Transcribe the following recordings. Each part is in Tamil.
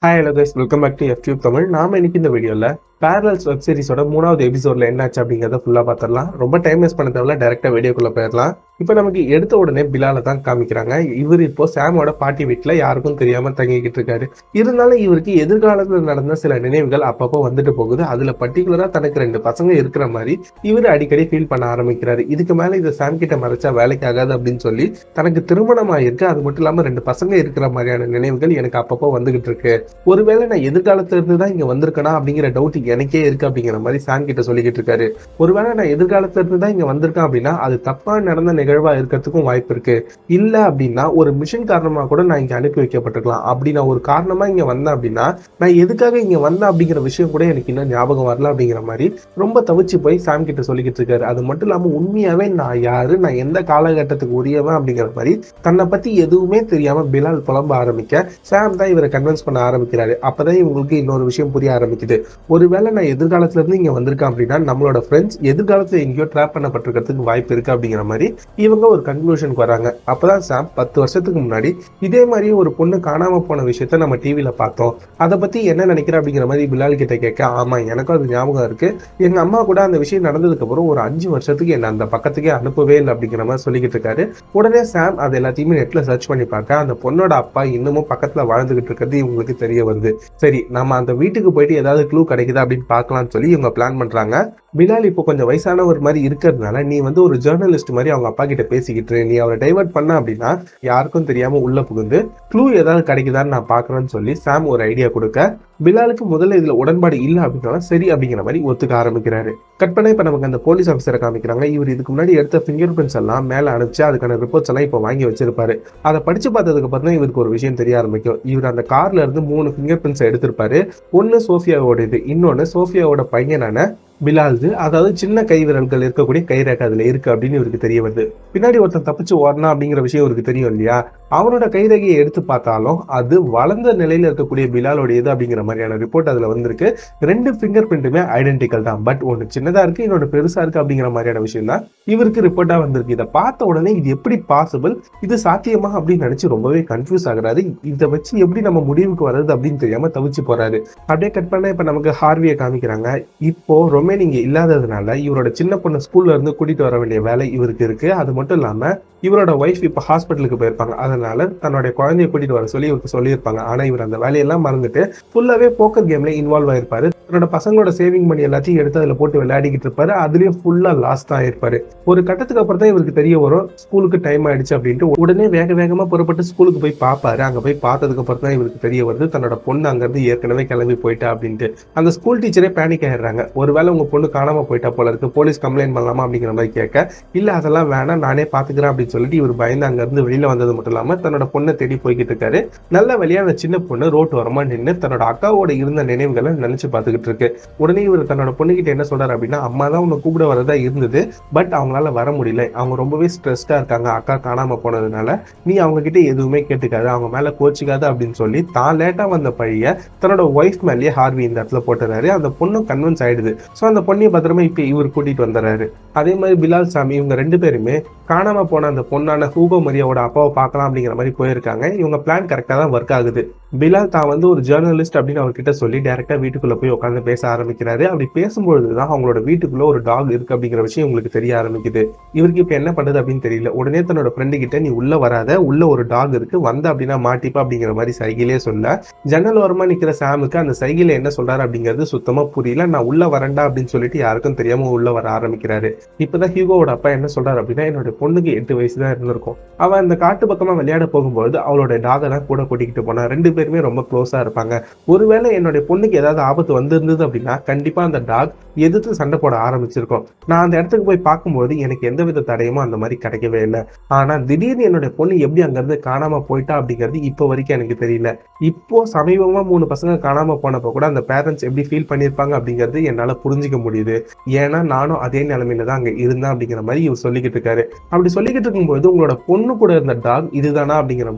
Hi hello guys welcome back to F Tube Tamil நாம இன்னைக்கு இந்த வீடியோல பேரலல்ஸ் வெப் சீரிஸோட மூணாவது எபிசோட்ல என்னாச்சு அப்படிங்கறத ஃபுல்லா பார்த்துடலாம் ரொம்ப டைம் வேஸ்ட் பண்ண தேவையில்ல டேரக்டா வீடியோக்குள்ள போயிடலாம் இப்போ நமக்கு எடுத்த உடனே பிலால தான் காமிக்கிறாங்க இவர் இப்போ சாமோட பாட்டி வீட்டுல யாருக்கும் தெரியாம தங்கிக்கிட்டு இருக்காரு இருந்தாலும் இவருக்கு எதிர்காலத்துல நடந்த சில நினைவுகள் அப்பப்போ வந்துட்டு போகுது அதுல பர்டிகுலரா தனக்கு ரெண்டு பசங்க இருக்கிற மாதிரி இவர் அடிக்கடி ஃபீல் பண்ண ஆரம்பிக்கிறாரு இதுக்கு மேல இதை சாம் கிட்ட மறைச்சா வேலைக்கு ஆகாது அப்படின்னு சொல்லி தனக்கு திருமணம் ஆயிருக்கு அது மட்டும் இல்லாம ரெண்டு பசங்க இருக்கிற மாதிரியான நினைவுகள் எனக்கு அப்பப்போ வந்துகிட்டு இருக்கு ஒருவேளை நான் எதிர்காலத்துல இருந்து தான் இங்க வந்திருக்கனா அப்படிங்கிற டவுட் எனக்கே இருக்கு அப்படிங்கிற மாதிரி சாம் கிட்ட சொல்லிக்கிட்டு இருக்காரு ஒருவேளை நான் எதிர்காலத்துல இருந்து தான் இங்க வந்திருக்கேன் அப்படின்னா அது தப்பா நடந்த நிகழ்வா இருக்கிறதுக்கும் வாய்ப்பு இருக்கு இல்ல அப்படின்னா ஒரு மிஷன் காரணமா கூட நான் இங்க அனுப்பி வைக்கப்பட்டிருக்கலாம் அப்படி நான் ஒரு காரணமா இங்க வந்தேன் அப்படின்னா நான் எதுக்காக இங்க வந்தேன் அப்படிங்கிற விஷயம் கூட எனக்கு இன்னும் ஞாபகம் வரல அப்படிங்கிற மாதிரி ரொம்ப தவிச்சு போய் சாம் கிட்ட சொல்லிக்கிட்டு இருக்காரு அது மட்டும் இல்லாம உண்மையாவே நான் யாரு நான் எந்த காலகட்டத்துக்கு உரியவன் அப்படிங்கிற மாதிரி தன்னை பத்தி எதுவுமே தெரியாம பிலால் புலம்ப ஆரம்பிக்க சாம் தான் இவரை கன்வின்ஸ் பண்ண ஆரம்பிக்கிறாரு அப்பதான் இவங்களுக்கு இன்னொரு விஷயம் புரிய ஆரம்பிக்குது ஒருவேளை நான் எதிர்காலத்துல இருந்து இங்க வந்திருக்கேன் அப்படின்னா நம்மளோட ஃப்ரெண்ட்ஸ் எதிர்காலத்துல எங்கேயோ ட்ராப் பண்ணப்பட்டிருக்கிறதுக்கு வாய்ப்பு இருக்கு அப்படிங்கிற மாதிரி இவங்க ஒரு கன்க்ளூஷனுக்கு வராங்க அப்பதான் சாம் பத்து வருஷத்துக்கு முன்னாடி இதே மாதிரி ஒரு பொண்ணு காணாம போன விஷயத்த நம்ம டிவியில பார்த்தோம் அதை பத்தி என்ன நினைக்கிற அப்படிங்கிற மாதிரி பிலால் கிட்ட கேட்க ஆமா எனக்கும் அது ஞாபகம் இருக்கு எங்க அம்மா கூட அந்த விஷயம் நடந்ததுக்கு அப்புறம் ஒரு அஞ்சு வருஷத்துக்கு என்ன அந்த பக்கத்துக்கே அனுப்பவே இல்லை அப்படிங்கிற மாதிரி சொல்லிக்கிட்டு இருக்காரு உடனே சாம் அது எல்லாத்தையுமே நெட்ல சர்ச் பண்ணி பார்க்க அந்த பொண்ணோட அப்பா இன்னமும் பக்கத்துல வாழ்ந்துகிட்டு இருக்கிறது இவங்களுக்கு தெரிய வருது சரி நம்ம அந்த வீட்டுக்கு போயிட்டு ஏதாவது க்ளூ கிடைக்குதா அப்படின்னு பார்க்கலாம்னு சொல்லி இவங்க பிளான் பண்றாங்க பிலால் இப்போ கொஞ்சம் வயசானவர் மாதிரி இருக்கிறதுனால நீ வந்து ஒரு ஜேர்னலிஸ்ட் மாதிரி அவங்க அப்பா கிட்ட பேசிக்கிட்டு இரு. நீ அவரை டைவர்ட் பண்ண அப்படின்னா யாருக்கும் தெரியாம உள்ள புகுந்து க்ளூ ஏதாவது கிடைக்குதான்னு நான் பாக்குறேன்னு சொல்லி சாம் ஒரு ஐடியா கொடுக்க பிலாலுக்கு முதல்ல இதுல உடன்பாடு இல்லை அப்படின்னா சரி அப்படிங்கிற மாதிரி ஒத்துக்க ஆரம்பிக்கிறாரு கட் பண்ண இப்ப நமக்கு அந்த போலீஸ் ஆஃபீஸரை காமிக்கிறாங்க இவர் இதுக்கு முன்னாடி எடுத்த ஃபிங்கர் பிரிண்ட்ஸ் எல்லாம் மேல அனுப்பிச்சு அதுக்கான ரிப்போர்ட்ஸ் எல்லாம் இப்போ வாங்கி வச்சிருப்பாரு அதை படிச்சு பார்த்ததுக்கு அப்புறம் தான் இவருக்கு ஒரு விஷயம் தெரிய ஆரம்பிக்கும் இவர் அந்த கார்ல இருந்து மூணு ஃபிங்கர் பிரிண்ட்ஸ் எடுத்திருப்பாரு ஒன்னு சோஃபியாவோட இது இன்னொன்னு சோஃபியாவோட பையனான பிலால்து அதாவது சின்ன கை விரல்கள் இருக்கக்கூடிய கைரேகை அதுல இருக்கு அப்படின்னு இவருக்கு தெரிய வருது பின்னாடி ஒருத்தன் தப்பிச்சு ஓடனா அப்படிங்கிற விஷயம் இவருக்கு தெரியும் இல்லையா அவனோட கைரேகையை எடுத்து பார்த்தாலும் அது வளர்ந்த நிலையில இருக்கக்கூடிய பிலாலோட இது அப்படிங்கிற மாதிரியான ரிப்போர்ட் அதுல வந்திருக்கு ரெண்டு ஃபிங்கர் பிரிண்ட்டுமே ஐடென்டிக்கல் தான் பட் ஒன்னு சின்னதா இருக்கு இன்னொன்று பெருசா இருக்கு அப்படிங்கிற மாதிரியான விஷயம் தான் இவருக்கு ரிப்போர்ட்டா வந்திருக்கு இதை பார்த்த உடனே இது எப்படி பாசிபிள் இது சாத்தியமா அப்படின்னு நினைச்சு ரொம்பவே கன்ஃபியூஸ் ஆகுறாரு இதை வச்சு எப்படி நம்ம முடிவுக்கு வர்றது அப்படின்னு தெரியாம தவிச்சு போறாரு அப்படியே கட் பண்ண இப்ப நமக்கு ஹார்வியை காமிக்கிறாங்க இப்போ ரொமேன் இங்க இல்லாததுனால இவரோட சின்ன பொண்ணு ஸ்கூல்ல இருந்து கூட்டிட்டு வர வேண்டிய வேலை இவருக்கு இருக்கு அது மட்டும் இல்லாம இவரோட ஒய்ஃப் இப்ப ஹாஸ்பிட்டலுக்கு போயிருப்பாங்க அதனால தன்னுடைய குழந்தைய கூட்டிட்டு வர சொல்லி இவருக்கு சொல்லியிருப்பாங்க ஆனா இவர் அந்த வேலையெல்லாம் மறந்துட்டு ஃபுல்லாவே போக்கர் கேம்ல இன்வால்வ் ஆயிருப்பாரு தன்னோட பசங்களோட சேவிங் மணி எல்லாத்தையும் எடுத்து அதுல போட்டு விளையாடிக்கிட்டு இருப்பாரு அதுலயும் ஃபுல்லா லாஸ்ட் ஆயிருப்பாரு ஒரு கட்டத்துக்கு அப்புறம் தான் இவருக்கு தெரிய வரும் ஸ்கூலுக்கு டைம் ஆயிடுச்சு அப்படின்ட்டு உடனே வேக வேகமா புறப்பட்டு ஸ்கூலுக்கு போய் பார்ப்பாரு அங்க போய் பார்த்ததுக்கு அப்புறம் தான் இவருக்கு தெரிய வருது தன்னோட பொண்ணு அங்க இருந்து ஏற்கனவே கிளம்பி போயிட்டா அப்படின்ட்டு அந்த ஸ்கூல் டீச்சரே பேனிக் ஆயிடுறாங்க ஒருவேளை உங்க பொண்ணு காணாம போயிட்டா போல இருக்கு போலீஸ் கம்ப்ளைண்ட் பண்ணலாமா அப்படிங்கிற மாதிரி கேட்க இல்ல அதெல்லாம் வேணாம் நானே பாத்துக்கிறேன் அப்படின்னு சொல்லிட்டு இவர் பயந்து அங்க இருந்து வெளியில வந்தது மட்டும் இல்லாம தன்னோட பொண்ணை தேடி போய்கிட்டு இருக்காரு நல்ல வழியா அந்த சின்ன பொண்ணு ரோட்டு வரமா நின்று தன்னோட அக்காவோட இருந்த நினைவுகளை நினைச்சு பார்த்துக்கிட்டு இருக்கு உடனே இவர் தன்னோட பொண்ணுகிட்ட என்ன சொல்றாரு அப்படின்னா அம்மா தான் உன்னை கூப்பிட வரதா இருந்தது பட் அவங்களால வர முடியல அவங்க ரொம்பவே ஸ்ட்ரெஸ்டா இருக்காங்க அக்கா காணாம போனதுனால நீ அவங்க கிட்ட எதுவுமே கேட்டுக்காது அவங்க மேல கோச்சிக்காது அப்படின்னு சொல்லி தான் லேட்டா வந்த பழிய தன்னோட ஒய்ஃப் மேலேயே ஹார்வி இந்த இடத்துல போட்டுறாரு அந்த பொண்ணும் கன்வின்ஸ் ஆயிடுது ஸோ அந்த பொண்ணையும் பத்திரமா இப்ப இவர் கூட்டிட்டு வந்துடுறாரு அதே மாதிரி பிலால் சாமி இவங்க ரெண்டு பேருமே காணாம போன அந்த பொண்ணான ஹூகோ மரியாவோட அப்பாவை பார்க்கலாம் அப்படிங்கிற மாதிரி போயிருக்காங்க இவங்க பிளான் கரெக்டாக தான் ஒர்க் ஆகுது பிலால் தான் வந்து ஒரு ஜேர்னலிஸ்ட் அப்படின்னு அவர்கிட்ட சொல்லி டேரக்டா வீட்டுக்குள்ள போய் உட்காந்து பேச ஆரம்பிக்கிறாரு அப்படி பேசும்பொழுது தான் அவங்களோட வீட்டுக்குள்ள ஒரு டாக் இருக்கு அப்படிங்கிற விஷயம் உங்களுக்கு தெரிய ஆரம்பிக்குது இவருக்கு இப்ப என்ன பண்றது அப்படின்னு தெரியல உடனே தன்னோட ஃப்ரெண்டு கிட்ட நீ உள்ள வராத உள்ள ஒரு டாக் இருக்கு வந்த அப்படின்னா மாட்டிப்பா அப்படிங்கிற மாதிரி சைகிலே சொல்ல ஜன்னல் ஓரமா நிக்கிற சாமுக்கு அந்த சைகில என்ன சொல்றாரு அப்படிங்கிறது சுத்தமா புரியல நான் உள்ள வரேன்டா அப்படின்னு சொல்லிட்டு யாருக்கும் தெரியாம உள்ள வர ஆரம்பிக்கிறாரு இப்பதான் ஹியூகோவோட அப்பா என்ன சொல்றாரு அப்படின்னா என்னோட பொண்ணுக்கு எட்டு வயசு தான் இருந்திருக்கும் அவன் அந்த காட்டு பக்கமா விளையாட போகும்போது அவளோட டாகை தான் கூட கூட்டிக்கிட்டு போனா ரெண்டு பேருமே ரொம்ப க்ளோஸா இருப்பாங்க ஒருவேளை என்னுடைய பொண்ணுக்கு ஏதாவது ஆபத்து வந்திருந்தது அப்படின்னா கண்டிப்பா அந்த டாக் எதிர்த்து சண்டை போட ஆரம்பிச்சிருக்கும் நான் அந்த இடத்துக்கு போய் பார்க்கும்போது எனக்கு எந்த வித தடையுமோ அந்த மாதிரி கிடைக்கவே இல்லை ஆனா திடீர்னு என்னுடைய பொண்ணு எப்படி அங்கிருந்து காணாம போயிட்டா அப்படிங்கிறது இப்போ வரைக்கும் எனக்கு தெரியல இப்போ சமீபமா மூணு பசங்க காணாம போனப்போ கூட அந்த பேரண்ட்ஸ் எப்படி ஃபீல் பண்ணியிருப்பாங்க அப்படிங்கிறது என்னால புரிஞ்சுக்க முடியுது ஏன்னா நானும் அதே நிலைமையில தான் அங்க இருந்தேன் அப்படிங்கிற மாதிரி இவர் சொல்லிக்கிட்டு இருக்காரு அப்படி சொல்லிக்கிட்டு இருக்கும்போது உங்களோட பொண்ணு கூட இருந்த டாக் இதுதானா அப்படிங்கிற மாதிரி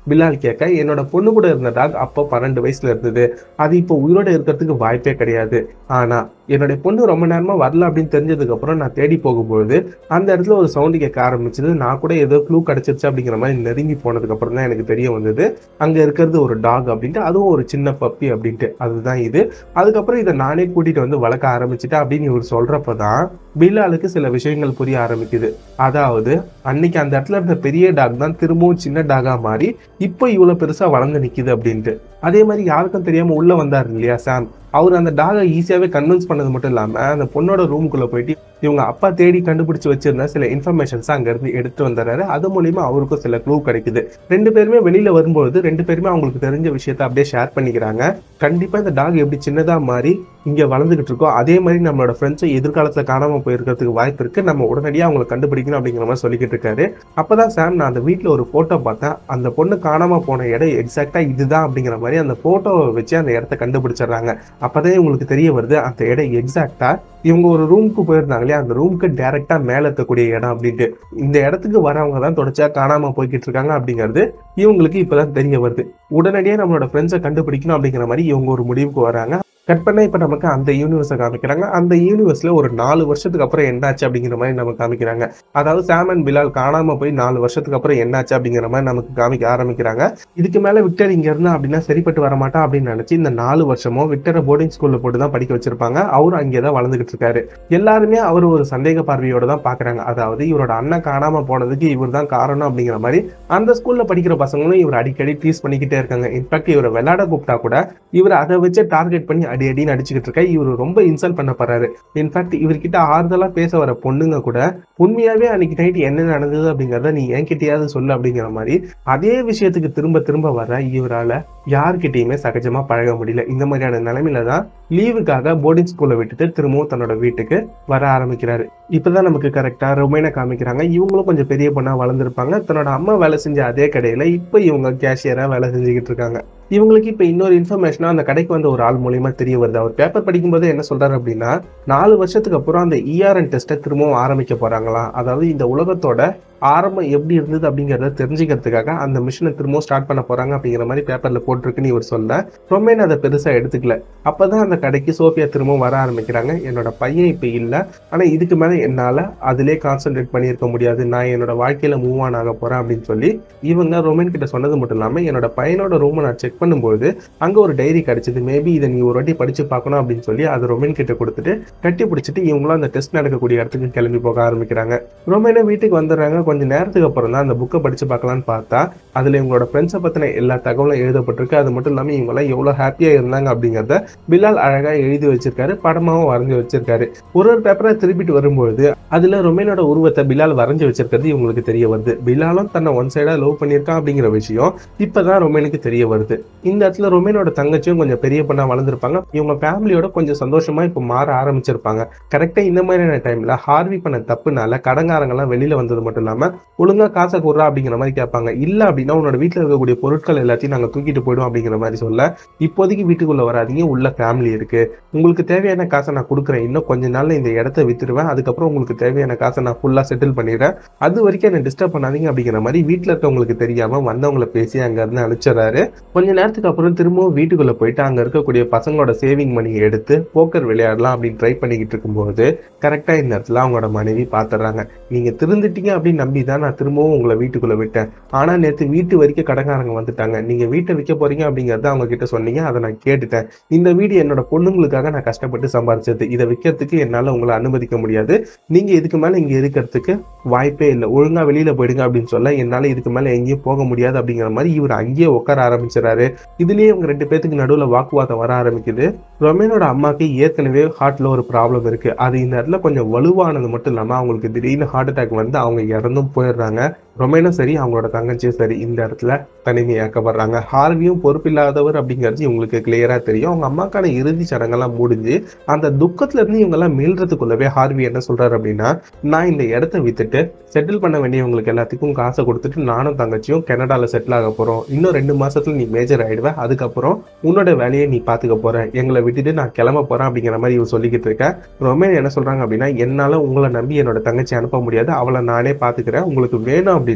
பிலால் கேட்க என்னோட பொண்ணு கூட இருந்த டாக் அப்போ பன்னெண்டு வயசுல இருந்தது அது இப்போ உயிரோட இருக்கிறதுக்கு வாய்ப்பே கிடையாது ஆனா என்னுடைய பொண்ணு ரொம்ப நேரமா வரல அப்படின்னு தெரிஞ்சதுக்கு அப்புறம் நான் தேடி போகும்பொழுது அந்த இடத்துல ஒரு சவுண்டு கேட்க ஆரம்பிச்சது நான் கூட ஏதோ க்ளூ கிடைச்சிருச்சு அப்படிங்கிற மாதிரி நெருங்கி போனதுக்கு அப்புறம் தான் எனக்கு தெரிய வந்தது அங்க இருக்கிறது ஒரு டாக் அப்படின்ட்டு அதுவும் ஒரு சின்ன பப்பி அப்படின்ட்டு அதுதான் இது அதுக்கப்புறம் இதை நானே கூட்டிட்டு வந்து வளர்க்க ஆரம்பிச்சுட்டேன் அப்படின்னு இவர் சொல்றப்பதான் பில்லாலுக்கு சில விஷயங்கள் புரிய ஆரம்பிக்குது அதாவது அன்னைக்கு அந்த இடத்துல இருந்த பெரிய டாக் தான் திரும்பவும் சின்ன டாகா மாறி இப்போ இவ்வளவு பெருசா வளர்ந்து நிக்குது அப்படின்ட்டு அதே மாதிரி யாருக்கும் தெரியாம உள்ள வந்தாரு இல்லையா சாம் அவர் அந்த டாகை ஈஸியாவே கன்வின்ஸ் பண்ணது மட்டும் இல்லாம அந்த பொண்ணோட ரூமுக்குள்ள போயிட்டு இவங்க அப்பா தேடி கண்டுபிடிச்சு வச்சிருந்த சில இன்ஃபர்மேஷன்ஸ் அங்க இருந்து எடுத்து வந்துடுறாரு அது மூலியமா அவருக்கும் சில க்ளூ கிடைக்குது ரெண்டு பேருமே வெளியில வரும்பொழுது ரெண்டு பேருமே அவங்களுக்கு தெரிஞ்ச விஷயத்த அப்படியே ஷேர் பண்ணிக்கிறாங்க கண்டிப்பா இந்த டாக் எப்படி சின்னதா மாறி இங்க வளர்ந்துகிட்டு இருக்கோ அதே மாதிரி நம்மளோட ஃப்ரெண்ட்ஸும் எதிர்காலத்துல காணாம போயிருக்கிறதுக்கு வாய்ப்பு இருக்கு நம்ம உடனடியா அவங்களை கண்டுபிடிக்கணும் அப்படிங்கிற மாதிரி சொல்லிக்கிட்டு இருக்காரு அப்பதான் சாம் நான் அந்த வீட்ல ஒரு போட்டோ பார்த்தேன் அந்த பொண்ணு காணாம போன இடம் எக்ஸாக்டா இதுதான் அப்படிங்கிற மாதிரி அந்த போட்டோவை வச்சு அந்த இடத்த கண்டுபிடிச்சிடுறாங்க அப்பதான் உங்களுக்கு தெரிய வருது அந்த இடம் எக்ஸாக்டா இவங்க ஒரு ரூமுக்கு போயிருந்தாங்க இல்லையா அந்த ரூமுக்கு டைரக்டா மேல இருக்கக்கூடிய இடம் அப்படின்ட்டு இந்த இடத்துக்கு வரவங்க தான் தொடர்ச்சியா காணாம போய்கிட்டு இருக்காங்க அப்படிங்கிறது இவங்களுக்கு இப்பதான் தெரிய வருது உடனடியே நம்மளோட ஃப்ரெண்ட்ஸை கண்டுபிடிக்கணும் அப்படிங்கிற மாதிரி இவங்க ஒரு முடிவுக்கு வராங்க கட் பண்ணா இப்ப நமக்கு அந்த யூனிவர்ஸை காமிக்கிறாங்க அந்த யூனிவர்ஸ்ல ஒரு நாலு வருஷத்துக்கு அப்புறம் என்னாச்சு அப்படிங்கிற மாதிரி நமக்கு காமிக்கிறாங்க அதாவது சாம் அண்ட் பிலால் காணாம போய் நாலு வருஷத்துக்கு அப்புறம் என்னாச்சு அப்படிங்கிற மாதிரி நமக்கு காமிக்க ஆரம்பிக்கிறாங்க இதுக்கு மேல விக்டர் இங்க இருந்தா அப்படின்னா சரிப்பட்டு வர மாட்டா அப்படின்னு நினைச்சு இந்த நாலு வருஷமும் விக்டரை போர்டிங் ஸ்கூல்ல போட்டு தான் படிக்க வச்சிருப்பாங்க அவரும் அங்கே தான் வளர்ந்துகிட்டு இருக்காரு எல்லாருமே அவர் ஒரு சந்தேக பார்வையோட தான் பாக்குறாங்க அதாவது இவரோட அண்ணன் காணாம போனதுக்கு இவர் தான் காரணம் அப்படிங்கிற மாதிரி அந்த ஸ்கூல்ல படிக்கிற பசங்களும் இவர் அடிக்கடி டீஸ் பண்ணிக்கிட்டே இருக்காங்க இன்ஃபேக்ட் இவரை விளையாட கூப்பிட்டா கூட இவர் அதை வச்சு டார்கெட் பண்ணி அடி அடின்னு அடிச்சுக்கிட்டு இருக்க இவர் ரொம்ப இன்சல்ட் பண்ண போறாரு இன்ஃபேக்ட் இவர்கிட்ட ஆறுதலா பேச வர பொண்ணுங்க கூட உண்மையாவே அன்னைக்கு நைட் என்ன நடந்தது அப்படிங்கறத நீ என்கிட்டயாவது சொல்லு அப்படிங்கிற மாதிரி அதே விஷயத்துக்கு திரும்ப திரும்ப வர இவரால யார்கிட்டயுமே சகஜமா பழக முடியல இந்த மாதிரியான நிலைமையில தான் லீவுக்காக போர்டிங் ஸ்கூல்ல விட்டுட்டு திரும்பவும் தன்னோட வீட்டுக்கு வர ஆரம்பிக்கிறாரு இப்பதான் நமக்கு கரெக்டா ரொமைனை காமிக்கிறாங்க இவங்களும் கொஞ்சம் பெரிய பொண்ணா வளர்ந்துருப்பாங்க தன்னோட அம்மா வேலை செஞ்ச அதே கடையில இப்ப இவங்க கேஷியரா வேலை செஞ்சுக்கிட்டு இருக்காங்க இவங்களுக்கு இப்ப இன்னொரு இன்ஃபர்மேஷனா அந்த கடைக்கு வந்த ஒரு ஆள் மூலியமா தெரிய வருது அவர் பேப்பர் படிக்கும்போது என்ன சொல்றாரு அப்படின்னா நாலு வருஷத்துக்கு அப்புறம் அந்த இஆர்என் டெஸ்ட்டை திரும்பவும் ஆரம்பிக்க போறாங்களாம் அதாவது இந்த உலகத்தோட ஆரம்பம் எப்படி இருந்தது அப்படிங்கறத தெரிஞ்சுக்கிறதுக்காக அந்த மிஷினை திரும்பவும் ஸ்டார்ட் பண்ண போறாங்க அப்படிங்கிற மாதிரி பேப்பர்ல போட்டிருக்குன்னு இவர் சொல்ல ரொம்பேன் அதை பெருசா எடுத்துக்கல அப்பதான் அந்த கடைக்கு சோஃபியா திரும்பவும் வர ஆரம்பிக்கிறாங்க என்னோட பையன் இப்ப இல்ல ஆனா இதுக்கு மேல என்னால அதிலே கான்சென்ட்ரேட் பண்ணியிருக்க முடியாது நான் என்னோட வாழ்க்கையில மூவ் ஆன் ஆக போறேன் அப்படின்னு சொல்லி இவங்க ரொமேன் கிட்ட சொன்னது மட்டும் இல்லாம என்னோட பையனோட ரூமை நான் செக் பண்ணும்போது அங்க ஒரு டைரி கிடைச்சது மேபி இதை நீ ஒரு வாட்டி படிச்சு பார்க்கணும் அப்படின்னு சொல்லி அது ரொமேன் கிட்ட கொடுத்துட்டு கட்டி பிடிச்சிட்டு இவங்களும் அந்த டெஸ்ட் நடக்கக்கூடிய இடத்துக்கு கிளம்பி போக ஆரம்பிக்கிறாங்க ரொமேனே வீட்டுக்கு வந்துடுறாங்க கொஞ்ச நேரத்துக்கு அப்புறம் தான் அந்த புக்கை படிச்சு பார்க்கலாம்னு பார்த்தா அதுல இவங்களோட ஃப்ரெண்ட்ஸை பத்தின எல்லா தகவலும் எழுதப்பட்டிருக்கு அது மட்டும் இல்லாம இவங்க எல்லாம் எவ்வளவு ஹாப்பியா இருந்தாங்க அப்படிங்கறத பிலால் அழகா எழுதி வச்சிருக்காரு படமாவும் வரைஞ்சு வச்சிருக்காரு ஒரு ஒரு பேப்பரை திருப்பிட்டு வரும்பொழுது அதுல ரொமேனோட உருவத்தை பிலால் வரைஞ்சு வச்சிருக்கிறது இவங்களுக்கு தெரிய வருது பிலாலும் தன்னை ஒன் சைடா லவ் பண்ணியிருக்கான் அப்படிங்கிற விஷயம் இப்பதான் ரொமேனுக்கு தெரிய வருது இந்த இடத்துல ரொமேனோட தங்கச்சியும் கொஞ்சம் பெரிய பொண்ணா வளர்ந்துருப்பாங்க இவங்க ஃபேமிலியோட கொஞ்சம் சந்தோஷமா இப்ப மாற ஆரம்பிச்சிருப்பாங்க கரெக்டா இந்த மாதிரியான டைம்ல ஹார்வி பண்ண தப்புனால கடங்காரங்க எல்லாம் வெளியில வந்தது மட்டும் இல்லாம ஒழுங்கா காசை கொடுறா அப்படிங்கிற மாதிரி கேட்பாங்க இல்ல அப்படின்னா உன்னோட வீட்டுல இருக்கக்கூடிய பொருட்கள் எல்லாத்தையும் நாங்க தூக்கிட்டு போயிடும் அப்படிங்கிற மாதிரி சொல்ல இப்போதைக்கு வீட்டுக்குள்ள வராதீங்க உள்ள ஃபேமிலி இருக்கு உங்களுக்கு தேவையான காசை நான் கொடுக்குறேன் இன்னும் கொஞ்ச நாள்ல இந்த இடத்த வித்துருவேன் அதுக்கப்புறம் உங்களுக்கு தேவையான காசை நான் ஃபுல்லா செட்டில் பண்ணிடுறேன் அது வரைக்கும் என்ன டிஸ்டர்ப் பண்ணாதீங்க அப்படிங்கிற மாதிரி வீட்டுல இருக்கவங்களுக்கு தெரியாம வந்தவங்கள பேசி அங்க இருந்து அனுப்பிச்சிடறாரு கொஞ்ச நேரத்துக்கு அப்புறம் திரும்பவும் வீட்டுக்குள்ள போயிட்டு அங்க இருக்கக்கூடிய பசங்களோட சேவிங் மணியை எடுத்து போக்கர் விளையாடலாம் அப்படின்னு ட்ரை பண்ணிக்கிட்டு இருக்கும்போது கரெக்டா இந்த இடத்துல அவங்களோட மனைவி பாத்துறாங்க நீங்க திருந்துட்டீங்க அப்படின்னு நம்பி தான் நான் திரும்பவும் உங்களை வீட்டுக்குள்ள விட்டேன் ஆனா நேத்து வீட்டு வரைக்கும் கடங்காரங்க வந்துட்டாங்க நீங்க வீட்டை விற்க போறீங்க அப்படிங்கறத அவங்க கிட்ட சொன்னீங்க அதை நான் கேட்டுட்டேன் இந்த வீடு என்னோட பொண்ணுங்களுக்காக நான் கஷ்டப்பட்டு சம்பாரிச்சது இதை விற்கிறதுக்கு என்னால உங்களை அனுமதிக்க முடியாது நீங்க இதுக்கு மேல இங்க இருக்கிறதுக்கு வாய்ப்பே இல்லை ஒழுங்கா வெளியில போயிடுங்க அப்படின்னு சொல்ல என்னால இதுக்கு மேல எங்கேயும் போக முடியாது அப்படிங்கிற மாதிரி இவர் அங்கேயே உட்கார ஆரம்பிச்சிடறாரு இதுலயே இவங்க ரெண்டு பேத்துக்கு நடுவுல வாக்குவாதம் வர ஆரம்பிக்குது ரொமேனோட அம்மாக்கு ஏற்கனவே ஹார்ட்ல ஒரு ப்ராப்ளம் இருக்கு அது இந்த இடத்துல கொஞ்சம் வலுவானது மட்டும் இல்லாம அவங்களுக்கு திடீர்னு ஹார்ட் அட்டாக் வந்து அவங்க இறந்தும் போயிடுறாங்க ரொமேனும் சரி அவங்களோட தங்கச்சியும் சரி இந்த இடத்துல தனிமையாக்கப்படுறாங்க ஹார்வியும் பொறுப்பில்லாதவர் அப்படிங்கிறது இவங்களுக்கு கிளியரா தெரியும் அவங்க அம்மாக்கான இறுதி சடங்கெல்லாம் முடிஞ்சு அந்த துக்கத்துல இருந்து இவங்க எல்லாம் மீள்றதுக்குள்ளவே ஹார்வி என்ன சொல்றாரு அப்படின்னா நான் இந்த இடத்த வித்துட்டு செட்டில் பண்ண வேண்டியவங்களுக்கு எல்லாத்துக்கும் காசை கொடுத்துட்டு நானும் தங்கச்சியும் கனடால செட்டில் ஆக போறோம் இன்னும் ரெண்டு மாசத்துல நீ மேஜர் ஆயிடுவ அதுக்கப்புறம் உன்னோட வேலையை நீ பாத்துக்க போற எங்களை விட்டுட்டு நான் கிளம்ப போறேன் அப்படிங்கிற மாதிரி இவ சொல்லிக்கிட்டு இருக்க ரொமேன் என்ன சொல்றாங்க அப்படின்னா என்னால உங்களை நம்பி என்னோட தங்கச்சி அனுப்ப முடியாது அவளை நானே பாத்துக்கிறேன் உங்களுக்கு வேணும் அப்படின்னா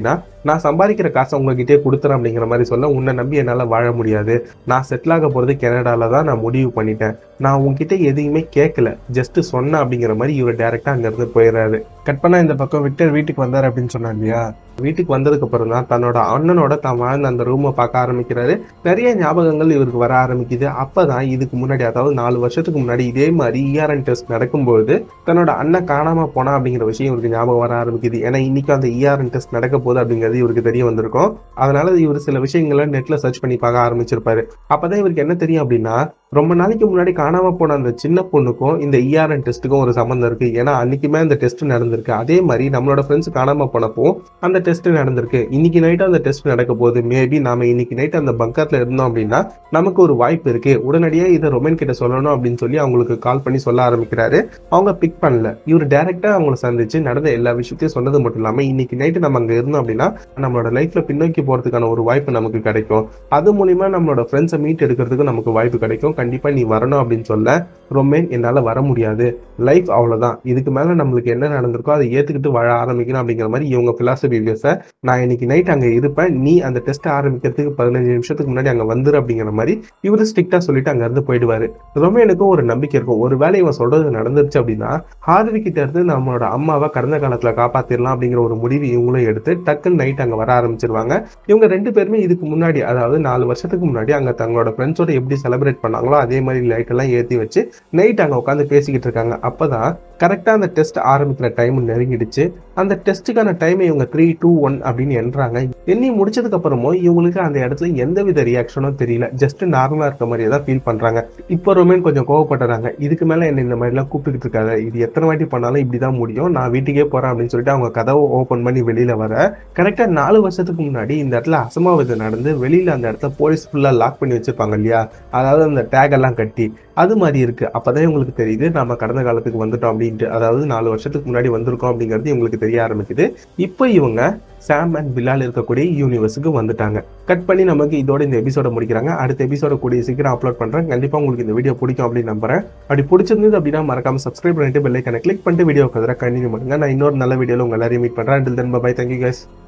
நான் சம்பாதிக்கிற காசை உங்ககிட்டே கொடுத்துறேன் அப்படிங்கிற மாதிரி சொல்ல உன்னை நம்பி என்னால் வாழ முடியாது நான் செட்டில் ஆக போகிறது கனடால தான் நான் முடிவு பண்ணிட்டேன் நான் உங்ககிட்ட எதையுமே கேட்கல ஜஸ்ட் சொன்னேன் அப்படிங்கிற மாதிரி இவர் டேரெக்டாக அங்கேருந்து போயிடுறாரு கட் பண்ணா இந்த பக்கம் விக்டர் வீட்டுக்கு வந்தார் அப்படின்னு சொன்னார் இல்லையா வீட்டுக்கு வந்ததுக்கு அப்புறம் தான் தன்னோட அண்ணனோட தான் வாழ்ந்த அந்த ரூமை பார்க்க ஆரம்பிக்கிறாரு நிறைய ஞாபகங்கள் இவருக்கு வர ஆரம்பிக்குது அப்பதான் இதுக்கு முன்னாடி அதாவது நாலு வருஷத்துக்கு முன்னாடி இதே மாதிரி இஆர்என் டெஸ்ட் நடக்கும்போது தன்னோட அண்ணன் காணாம போனா அப்படிங்கிற விஷயம் இவருக்கு ஞாபகம் வர ஆரம்பிக்குது ஏன்னா இன்னைக்கு அந்த இஆர்என் டெஸ்ட் நடக்க போகுது அப்படிங்கிறது இவருக்கு தெரிய வந்திருக்கும் அதனால இவர் சில விஷயங்களை நெட்ல சர்ச் பண்ணி பார்க்க ஆரம்பிச்சிருப்பாரு அப்பதான் இவருக்கு என்ன தெரியும் அப்படின்னா ரொம்ப நாளைக்கு முன்னாடி காணாம போன அந்த சின்ன பொண்ணுக்கும் இந்த இஆர்என் டெஸ்ட்டுக்கும் ஒரு சம்மந்தம் இருக்கு ஏன்னா அன்னைக்குமே அந்த டெஸ்ட் நடந்திருக்கு அதே மாதிரி நம்மளோட ஃப்ரெண்ட்ஸ் காணாம போனப்போ அந்த டெஸ்ட் நடந்திருக்கு இன்னைக்கு நைட் அந்த டெஸ்ட் நடக்க போகுது மேபி நாம இன்னைக்கு நைட் அந்த பங்கர்ல இருந்தோம் அப்படின்னா நமக்கு ஒரு வாய்ப்பு இருக்கு உடனடியா இதை ரொமன் கிட்ட சொல்லணும் அப்படின்னு சொல்லி அவங்களுக்கு கால் பண்ணி சொல்ல ஆரம்பிக்கிறாரு அவங்க பிக் பண்ணல இவர் டைரக்டா அவங்கள சந்திச்சு நடந்த எல்லா விஷயத்தையும் சொன்னது மட்டும் இல்லாம இன்னைக்கு நைட்டு நம்ம அங்க இருந்தோம் அப்படின்னா நம்மளோட லைஃப்ல பின்னோக்கி போறதுக்கான ஒரு வாய்ப்பு நமக்கு கிடைக்கும் அது மூலியமா நம்மளோட ஃப்ரெண்ட்ஸை மீட் எடுக்கிறதுக்கு நமக்கு வாய்ப்பு கிடைக்கும் கண்டிப்பா நீ வரணும் அப்படின்னு சொல்ல ரொமேன் என்னால வர முடியாது லைஃப் அவ்வளவுதான் இதுக்கு மேல நம்மளுக்கு என்ன நடந்திருக்கோ அதை ஏத்துக்கிட்டு வாழ ஆரம்பிக்கணும் அப்படிங்கிற மாதிரி இவங்க பிலாசபி வியூஸை நான் இன்னைக்கு நைட் அங்க இருப்பேன் நீ அந்த டெஸ்ட் ஆரம்பிக்கிறதுக்கு பதினஞ்சு நிமிஷத்துக்கு முன்னாடி அங்க வந்துரு அப்படிங்கிற மாதிரி இவரு ஸ்ட்ரிக்டா சொல்லிட்டு அங்க இருந்து போயிடுவாரு ரொமேனுக்கும் ஒரு நம்பிக்கை இருக்கும் ஒரு வேளை இவன் சொல்றது நடந்துருச்சு அப்படின்னா ஹார்வி கிட்ட இருந்து நம்மளோட அம்மாவை கடந்த காலத்துல காப்பாத்திரலாம் அப்படிங்கிற ஒரு முடிவு இவங்களும் எடுத்து டக்குன்னு நைட் அங்க வர ஆரம்பிச்சிருவாங்க இவங்க ரெண்டு பேருமே இதுக்கு முன்னாடி அதாவது நாலு வருஷத்துக்கு முன்னாடி அங்க தங்களோட ஃப்ரெண்ட்ஸோட எப்படி செலிப்ரேட் பண்ணாங்களோ அதே மாதிரி லைட் எல்லாம் ஏத்தி வச்சு நைட் அங்க உட்காந்து பேசிக்கிட்டு இருக்காங்க அப்பதான் கரெக்டா அந்த டெஸ்ட் ஆரம்பிக்கிற டைம் நெருங்கிடுச்சு அந்த டெஸ்ட்டுக்கான டைம் இவங்க த்ரீ டூ ஒன் அப்படின்னு எண்றாங்க எண்ணி முடிச்சதுக்கு அப்புறமும் இவங்களுக்கு அந்த இடத்துல எந்தவித ரியாக்ஷனும் தெரியல ஜஸ்ட் நார்மலா இருக்க மாதிரியே தான் ஃபீல் பண்றாங்க இப்போ ரொமேன் கொஞ்சம் கோவப்படுறாங்க இதுக்கு மேல என்ன இந்த மாதிரி எல்லாம் கூப்பிட்டுக்கிட்டு இருக்காத இது எத்தனை வாட்டி பண்ணாலும் இப்படிதான் முடியும் நான் வீட்டுக்கே போறேன் அப்படின்னு சொல்லிட்டு அவங்க கதவை ஓபன் பண்ணி வெளியில வர கரெக்டா நாலு வருஷத்துக்கு முன்னாடி இந்த இடத்துல அசம்பாவிதம் நடந்து வெளியில அந்த இடத்துல போலீஸ் ஃபுல்லா லாக் பண்ணி வச்சிருப்பாங்க இல்லையா அதாவது அந்த டேக் எல்லாம் கட்டி அது மாதிரி இருக்கு அப்பதான் உங்களுக்கு தெரியுது நம்ம கடந்த காலத்துக்கு வந்துட்டோம் அப்படின்ட்டு அதாவது நாலு வருஷத்துக்கு முன்னாடி வந்திருக்கோம் அப்படிங்கிறது இவங்களுக்கு தெரிய ஆரம்பிக்குது இப்போ இவங்க சாம் அண்ட் பிலால் இருக்கக்கூடிய யூனிவர்ஸுக்கு வந்துட்டாங்க கட் பண்ணி நமக்கு இதோட இந்த எபிசோட முடிக்கிறாங்க அடுத்த எபிசோட கூடிய சீக்கிரம் அப்லோட் பண்றேன் கண்டிப்பா உங்களுக்கு இந்த வீடியோ பிடிக்கும் அப்படின்னு நம்புறேன் அப்படி பிடிச்சிருந்தது அப்படின்னா மறக்காம சப்ஸ்கிரைப் பண்ணிட்டு பெல்லைக்கான கிளிக் பண்ணிட்டு வீடியோ கதிர கண்டினியூ பண்ணுங்க நான் இன்னொரு நல்ல வீடியோல உங்க எல்லாரையும் மீட் பண்றேன் until then bye thank you guys